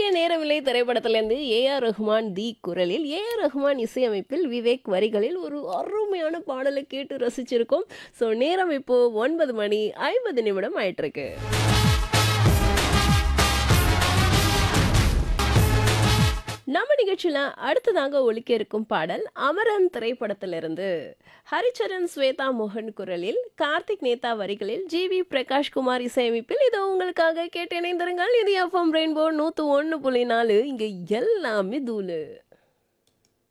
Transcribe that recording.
சிறிய நேரமில்லை திரைப்படத்திலேருந்து A R Rahman தி குரலில் ஏ ஆர் ரஹ்மான் இசையமைப்பில் விவேக் வரிகளில் ஒரு அருமையான பாடலை கேட்டு ரசிச்சிருக்கோம் ஸோ நேரம் இப்போ ஒன்பது மணி ஐம்பது நிமிடம் ஆயிட்டிருக்கு நம்ம நிகழ்ச்சியில் அடுத்ததாக ஒலிக்க இருக்கும் பாடல் அமரன் திரைப்படத்திலிருந்து ஹரிச்சரன் ஸ்வேதா மோகன் குரலில் கார்த்திக் நேதா வரிகளில் ஜி வி பிரகாஷ் குமார் இசையமைப்பில் இது உங்களுக்காக கேட்டு இணைந்திருங்கள் இது எஃப்எம் ரெயின்போ நூற்று ஒன்று புள்ளி நாலு இங்கே எல்லாமே தூளு